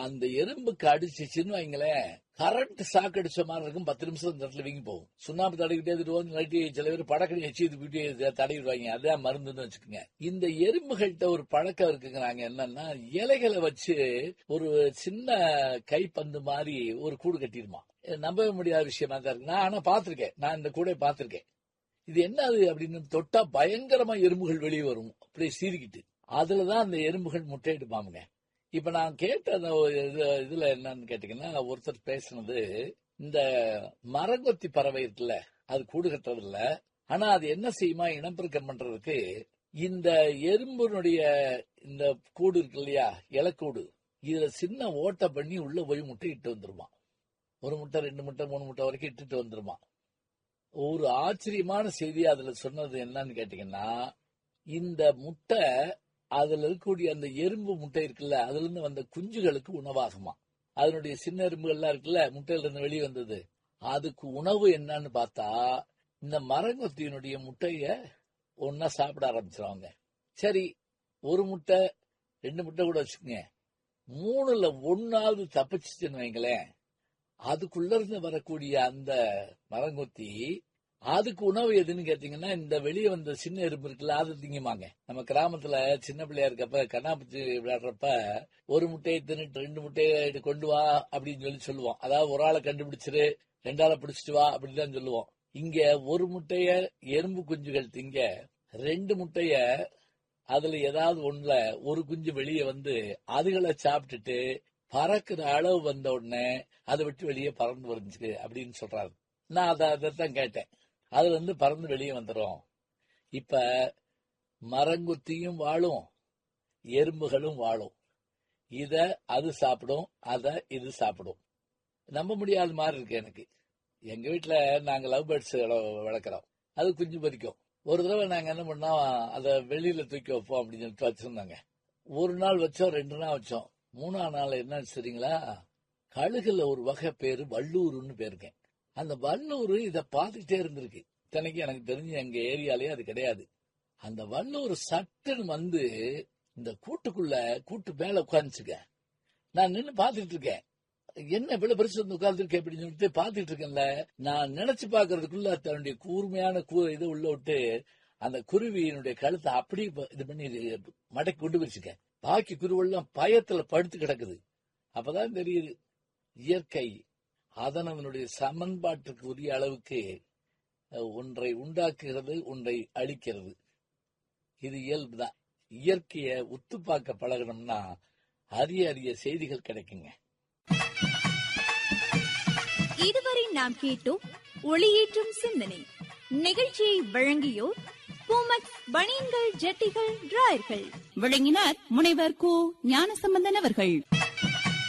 அந்த எறும்புக்கு அடிச்சிச்சுன்னு வைங்களேன் கரண்ட் சாக்கு அடிச்ச மாதிரி இருக்கும் பத்து நிமிஷம் இந்த இடத்துல வீங்கி போகும் சுண்ணாம்பு தடவிக்கிட்டே இருந்துட்டு நைட்டு சில பேர் படக்கடி வச்சு இது வீட்டு தடவிடுவாங்க அதான் மருந்துன்னு வச்சுக்கோங்க இந்த எறும்புகள்கிட்ட ஒரு பழக்கம் இருக்குங்கிறாங்க என்னன்னா இலைகளை வச்சு ஒரு சின்ன கைப்பந்து மாதிரி ஒரு கூடு கட்டிடுமா நம்பவே முடியாத விஷயமா தான் இருக்கு நான் ஆனா பாத்திருக்கேன் நான் இந்த கூட பாத்திருக்கேன் இது என்னது அப்படின்னு தொட்டா பயங்கரமா எறும்புகள் வெளியே வரும் அப்படியே சீறிக்கிட்டு அதுலதான் அந்த எறும்புகள் முட்டையிடுப்பாமுங்க இப்ப நான் கேட்ட அந்த ஒரு இது- இதுல என்னன்னு கேட்டீங்கன்னா ஒருத்தர் பேசுனது இந்த மரங்கொத்தி பறவை இருக்குல்ல அது கூடு கட்டுறது இல்ல ஆனா அது என்ன செய்யுமா இனப்பெருக்கம் பண்றதுக்கு இந்த எறும்பினுடைய இந்த கூடு இருக்கு இல்லையா இலக்கூடு இதுல சின்ன ஓட்டை பண்ணி உள்ள போய் முட்டை இட்டு வந்துருமா ஒரு முட்டை ரெண்டு முட்டை மூணு முட்டை வரைக்கும் இட்டுட்டு வந்துருமா ஒரு ஆச்சரியமான செய்தி அதுல சொன்னது என்னன்னு கேட்டீங்கன்னா இந்த முட்டை அதுல இருக்கக்கூடிய அந்த எறும்பு முட்டை இருக்குல்ல அதுல இருந்து வந்த குஞ்சுகளுக்கு உணவாகுமா அதனுடைய சின்ன எறும்புகள்லாம் இருக்குல்ல முட்டையில இருந்து வெளியே வந்தது அதுக்கு உணவு என்னன்னு பார்த்தா இந்த மரங்கொத்தியினுடைய முட்டைய ஒன்னா சாப்பிட ஆரம்பிச்சிருவாங்க சரி ஒரு முட்டை ரெண்டு முட்டை கூட வச்சுக்கோங்க மூணுல ஒன்னாவது தப்பிச்சுச்சுன்னு வைங்களேன் அதுக்குள்ள இருந்து வரக்கூடிய அந்த மரங்கொத்தி அதுக்கு உணவு எதுன்னு கேட்டீங்கன்னா இந்த வெளியே வந்த சின்ன எறும்பு இருக்குல்ல அது திங்குமாங்க நம்ம கிராமத்துல சின்ன பிள்ளையா இருக்கப்ப கண்ணாப்பூச்சி விளையாடுறப்ப ஒரு முட்டையை தின்னுட்டு ரெண்டு முட்டையை கொண்டு வா அப்படின்னு சொல்லி சொல்லுவோம் அதாவது ஒரு ஆளை கண்டுபிடிச்சிரு ரெண்டாளை பிடிச்சிட்டு வா அப்படின்னு தான் சொல்லுவோம் இங்க ஒரு முட்டைய எறும்பு குஞ்சுகள் திங்க ரெண்டு முட்டைய அதுல ஏதாவது ஒண்ணுல ஒரு குஞ்சு வெளியே வந்து அதுகளை சாப்பிட்டுட்டு பறக்குற அளவு வந்த உடனே அதை விட்டு வெளியே பறந்து வந்துச்சு அப்படின்னு சொல்றாரு நான் அதை அதைத்தான் கேட்டேன் அதுல இருந்து பறந்து வெளியே வந்துரும் இப்ப மரங்குத்தியும் வாழும் எறும்புகளும் வாழும் இத அது சாப்பிடும் அத இது சாப்பிடும் நம்ப முடியாத மாதிரி இருக்கு எனக்கு எங்க வீட்டுல நாங்க லவ் பேர்ட்ஸ் வளர்க்குறோம் அது குஞ்சு பொரிக்கும் ஒரு தடவை நாங்க என்ன பண்ணோம் அத வெளியில தூக்கி வைப்போம் அப்படின்னு சொல்லிட்டு வச்சிருந்தாங்க ஒரு நாள் வச்சோம் ரெண்டு நாள் வச்சோம் மூணாம் நாள் என்ன சரிங்களா கழுகுல ஒரு வகை பேரு வள்ளூருன்னு பேருக்கேன் அந்த வள்ளூர் இத பார்த்துக்கிட்டே இருந்திருக்கு இத்தனைக்கு எனக்கு தெரிஞ்சு எங்க ஏரியாலயே அது கிடையாது அந்த வள்ளூர் சட்டுன்னு வந்து இந்த கூட்டுக்குள்ள கூட்டு மேல உட்காந்துச்சுக்க நான் நின்னு பாத்துட்டு இருக்கேன் என்ன இவ்வளவு பெருசு வந்து உட்கார்ந்துருக்கேன் அப்படின்னு சொல்லிட்டு பாத்துட்டு இருக்கேன்ல நான் நினைச்சு பாக்குறதுக்குள்ள தன்னுடைய கூர்மையான கூ- இது உள்ள விட்டு அந்த குருவியினுடைய கழுத்தை அப்படியே ப- இது பண்ணி மடக்கி கொண்டு போயிருச்சுக்க பாக்கி குருவெல்லாம் பயத்துல படுத்து கிடக்குது அப்பதான் தெரியுது இயற்கை அதன் அதனுடைய சமன்பாட்டுக்கு உரிய அளவுக்கு அஹ், ஒன்றை உண்டாக்குகிறது ஒன்றை அழிக்கிறது இது இயல்புதான் இயற்கையை உத்து பார்க்க பழகணும்னா அரிய அரிய செய்திகள் கிடைக்குங்க இதுவரை நாம் கேட்டோம் ஒளியேற்றும் சிந்தனை நிகழ்ச்சியை வழங்கியோர் பூமக் பனியன்கள் ஜட்டிகள் டிராயர்கள் விளங்கினார் முனைவர் கு ஞானசம்பந்தன் அவர்கள்